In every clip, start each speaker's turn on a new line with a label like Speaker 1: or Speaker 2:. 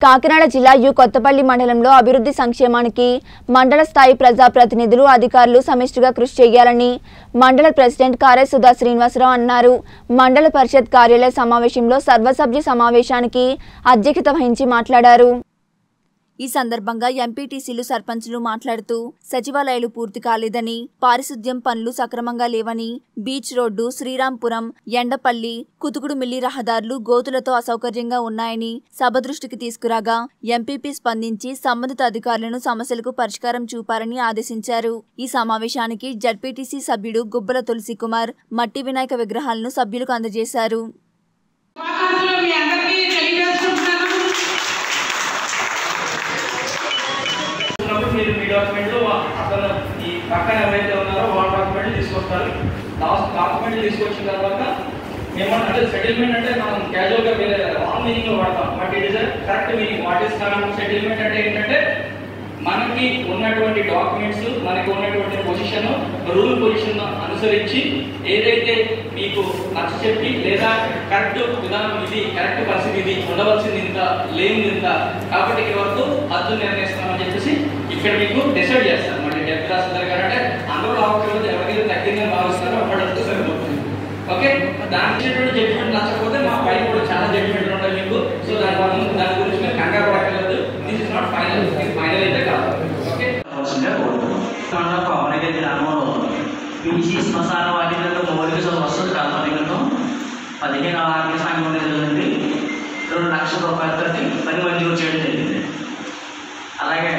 Speaker 1: కాకినాడ జిల్లా యు కొత్తపల్లి మండలంలో అభివృద్ధి సంక్షేమానికి మండల స్థాయి ప్రజాప్రతినిధులు అధికారులు సమిష్టిగా కృషి చేయాలని మండల ప్రెసిడెంట్ కారే సుధా శ్రీనివాసరావు అన్నారు మండల పరిషత్ కార్యాలయ సమావేశంలో సర్వసభ్య సమావేశానికి అధ్యక్షత వహించి మాట్లాడారు ఈ సందర్భంగా ఎంపీటీసీలు సర్పంచులు మాట్లాడుతూ సచివాలయాలు పూర్తి కాలేదని పారిశుద్ధ్యం పనులు సక్రమంగా లేవని బీచ్ రోడ్డు శ్రీరాంపురం ఎండపల్లి కుతుకుడు మిల్లి రహదారులు గోతులతో అసౌకర్యంగా ఉన్నాయని సభ దృష్టికి తీసుకురాగా ఎంపీపీ స్పందించి సంబంధిత అధికారులను సమస్యలకు పరిష్కారం చూపారని ఆదేశించారు ఈ సమావేశానికి జడ్పీటీసీ సభ్యుడు గుబ్బల తులసి కుమార్ మట్టి వినాయక విగ్రహాలను సభ్యులకు అందజేశారు
Speaker 2: శుభాకాంక్షలు మీ అందరికీ తెలియజేసుకుంటున్నాను
Speaker 3: ఉన్నప్పుడు మీరు మీ డాక్యుమెంట్లు అతను ఈ పక్కన ఎవరైతే ఉన్నారో వాళ్ళ డాక్యుమెంట్లు తీసుకొస్తారు లాస్ట్ డాక్యుమెంట్లు తీసుకొచ్చిన తర్వాత ఏమన్నా అంటే సెటిల్మెంట్ అంటే మనం క్యాజువల్గా వేరే రాంగ్ మీనింగ్లో వాడతాం but it is correct meaning what is settlement అంటే ఏంటంటే మనకి ఉన్నటువంటి డాక్యుమెంట్స్ మనకి ఉన్నటువంటి పొజిషన్ రూల్ పొజిషన్ అనుసరించి ఏదైతే మీకు నచ్చ చెప్పి లేదా కరెక్ట్ విధానం ఇది కరెక్ట్ పరిస్థితి ఇది ఉండవలసింది ఇంత లేనిది ఇంత కాబట్టి ఇక్కడ వరకు హద్దు నిర్ణయిస్తామని చెప్పేసి ఇక్కడ మీకు డిసైడ్ చేస్తారు మళ్ళీ డెత్ రాస్తారు అంటే అందరూ రావట్లేదు ఎవరికైతే తగ్గిందని భావిస్తారో అప్పటికి సరిపోతుంది ఓకే దానికి జడ్జిమెంట్ నచ్చకపోతే మా పైన కూడా చాలా జడ్జిమెంట్లు ఉంటాయి మీకు సో దాని వల్ల దాని గురించి మీరు కంగారు పడక్కర్లేదు దిస్ ఇస్ నాట్ ఫైనల్ ఇది ఫైనల్ అయితే కాదు ఓకే
Speaker 4: అవసరంగా కోరుతున్నాం మన కోమరగ గ్రామంలో పీసీ శ్మశాన వాటికల్లో మౌలిక వసతులు కల్పనలో పదిహేను ఆర్థిక సంఘం నిధుల నుండి రెండు లక్షల రూపాయలతో పని మంజూరు చేయడం జరిగింది అలాగే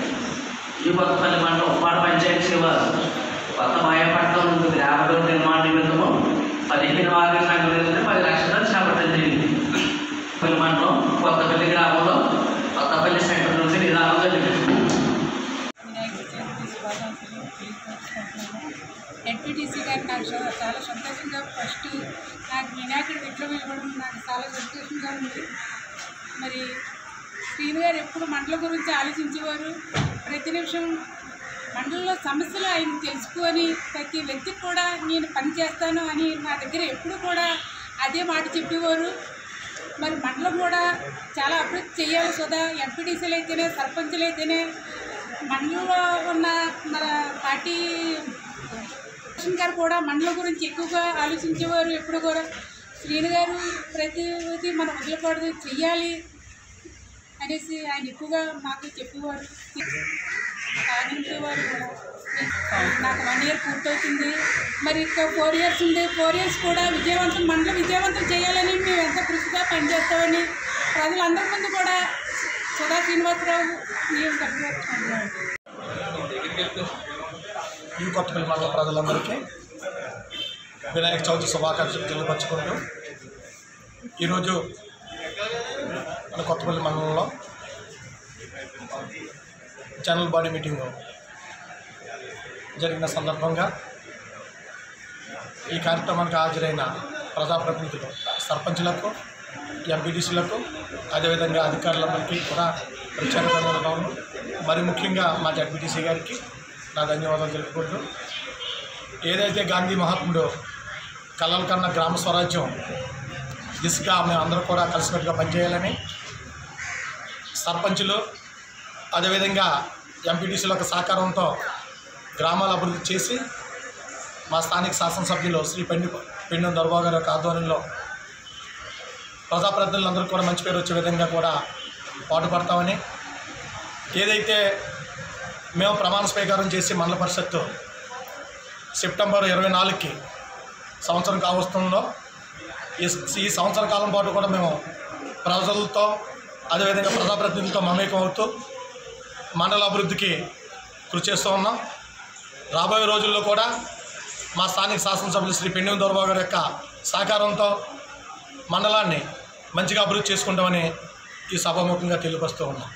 Speaker 4: ఈ కొత్తపల్లి మండలం ఉప్పాడ పంచాయతీ సేవ కొత్త మాయపట్నం నుండి గ్రామ రోడ్డు నిర్మాణ నిమిత్తము పదిహేను ఆర్థిక సంఘం నిధులు పది లక్షలు చేపట్టడం జరిగింది పల్లి మండలం కొత్తపల్లి గ్రామంలో కొత్తపల్లి సెంటర్ నుంచి నిదానం జరిగింది
Speaker 2: వినాయక చవితి శుభాకాంక్షలు తెలియజేసుకుంటున్నాను ఎన్పిటిసి గారు నాకు చాలా- చాలా సంతోషంగా ఫస్ట్ నాకు వినాయకుడి విగ్రహం ఇవ్వడం నాకు చాలా సంతోషంగా ఉంది మరి శ్రీను గారు ఎప్పుడు మండలం గురించి ఆలోచించేవారు ప్రతి నిమిషం మండలంలో సమస్యలు ఆయన తెలుసుకొని ప్రతి వ్యక్తికి కూడా నేను పని చేస్తాను అని నా దగ్గర ఎప్పుడు కూడా అదే మాట చెప్పేవారు మరి మండలం కూడా చాలా అభివృద్ధి చేయాలి సుధా ఎంపీటీసీలు అయితేనే సర్పంచులు అయితేనే మండలంలో ఉన్న మన పార్టీ కృష్ణ గారు కూడా మండలం గురించి ఎక్కువగా ఆలోచించేవారు ఎప్పుడు కూడా శ్రీను గారు ప్రతిదీ మనం వదిలిపడదు చెయ్యాలి అనేసి ఆయన ఎక్కువగా మాకు చెప్పేవారు సాధించేవారు కూడా నాకు వన్ ఇయర్ పూర్తవుతుంది మరి ఇంకా ఫోర్ ఇయర్స్ ఉంది ఫోర్ ఇయర్స్ కూడా విజయవంతం మండలం విజయవంతం చేయాలని మేము ఎంత కృషిగా పనిచేస్తామని ప్రజలందరి ముందు కూడా సుధా శ్రీనివాసరావు మేము కట్టుకుంటున్నాం
Speaker 5: ఈ కొత్తపల్లి మండల ప్రజలందరికీ వినాయక చవితి శుభాకాంక్షలు తెలియపరచుకుంటూ ఈరోజు మన కొత్తపల్లి మండలంలో జనరల్ బాడీ మీటింగ్ జరిగిన సందర్భంగా ఈ కార్యక్రమానికి హాజరైన ప్రజాప్రతినిధులు సర్పంచులకు ఎంపీటీసీలకు అదేవిధంగా అధికారులందరికీ కూడా ప్రత్యేక ధన్యవాదాలు మరి ముఖ్యంగా మా జడ్పీటీసీ గారికి నా ధన్యవాదాలు తెలుపుకుంటూ ఏదైతే గాంధీ మహాత్ముడు కలల కన్నా గ్రామ స్వరాజ్యం దిశగా మేము అందరూ కూడా కలిసికట్టుగా పనిచేయాలని సర్పంచులు అదేవిధంగా ఎంపీటీసీల యొక్క సహకారంతో గ్రామాల అభివృద్ధి చేసి మా స్థానిక శాసనసభ్యులు శ్రీ పెండి పెండు దర్బాబు గారి యొక్క ఆధ్వర్యంలో ప్రజాప్రతినిధులందరూ కూడా మంచి పేరు వచ్చే విధంగా కూడా పాటుపడతామని ఏదైతే మేము ప్రమాణ స్వీకారం చేసి మండల పరిషత్తు సెప్టెంబర్ ఇరవై నాలుగుకి సంవత్సరం కావస్తుందో ఈ ఈ సంవత్సర కాలం పాటు కూడా మేము ప్రజలతో అదేవిధంగా ప్రజాప్రతినిధులతో మమేకం అవుతూ మండల అభివృద్ధికి కృషి చేస్తూ ఉన్నాం రాబోయే రోజుల్లో కూడా మా స్థానిక శాసనసభ్యులు శ్రీ పెండి దొరబాబు గారి యొక్క సహకారంతో మండలాన్ని మంచిగా అభివృద్ధి చేసుకుంటామని ఈ సభాముఖంగా తెలియపరుస్తూ ఉన్నాం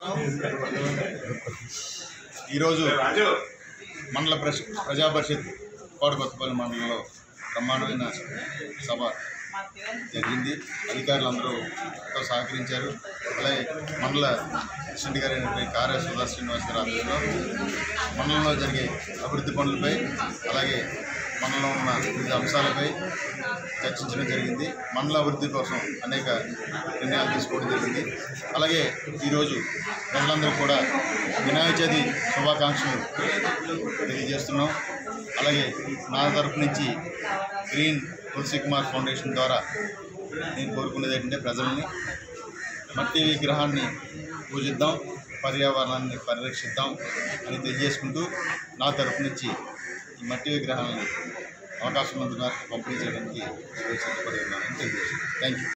Speaker 6: ఈరోజు మండల ప్రజ ప్రజా పరిషత్ కోట కొత్తపల్లి మండలంలో బ్రహ్మాండమైన సభ జరిగింది అధికారులందరూ ఎంతో సహకరించారు అలాగే మండల ప్రెసిడెంట్ గారు అయినటువంటి కార్య సుధా శ్రీనివాస్ గారి ఆధ్వర్యంలో మండలంలో జరిగే అభివృద్ధి పనులపై అలాగే మనలో ఉన్న వివిధ అంశాలపై చర్చించడం జరిగింది మండల అభివృద్ధి కోసం అనేక నిర్ణయాలు తీసుకోవడం జరిగింది అలాగే ఈరోజు ప్రజలందరూ కూడా వినాయక చవితి శుభాకాంక్షలు తెలియజేస్తున్నాం అలాగే నా తరపు నుంచి గ్రీన్ తులసి కుమార్ ఫౌండేషన్ ద్వారా నేను కోరుకునేది ఏంటంటే ప్రజల్ని మట్టి విగ్రహాన్ని పూజిద్దాం పర్యావరణాన్ని పరిరక్షిద్దాం అని తెలియజేసుకుంటూ నా తరపు నుంచి ఈ మట్టి విగ్రహాలని అవకాశం ఉన్నంత మేరకు పంపిణీ చేయడానికి ఈరోజు సిద్ధపడి ఉన్నానని తెలియజేస్తున్నాను థ్యాంక్ యూ